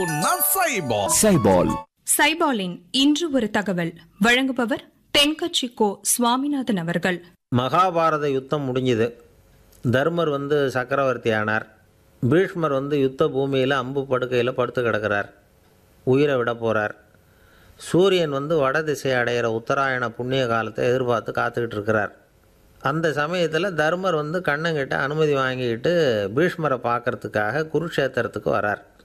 புண்ணா சைபால் சைபால் சைபாலின் இன்று ஒரு தகவல் வழங்குபவர் தென்கட்சி கோ சுவாமிநாதன் அவர்கள் மகாபாரத யுத்தம் முடிஞ்சுது தர்மர் வந்து சக்கரவர்த்தி ஆனார் பீஷ்மர் வந்து யுத்த பூமியில் அம்பு படுக்கையில் படுத்து கிடக்கிறார் உயிரை விட போகிறார் சூரியன் வந்து வட திசை அடையிற உத்தராயண புண்ணிய காலத்தை எதிர்பார்த்து காத்துக்கிட்டு இருக்கிறார் அந்த சமயத்தில் தர்மர் வந்து கண்ணங்கிட்ட அனுமதி வாங்கிக்கிட்டு பீஷ்மரை பார்க்கறதுக்காக குருக்ஷேத்திரத்துக்கு வரார்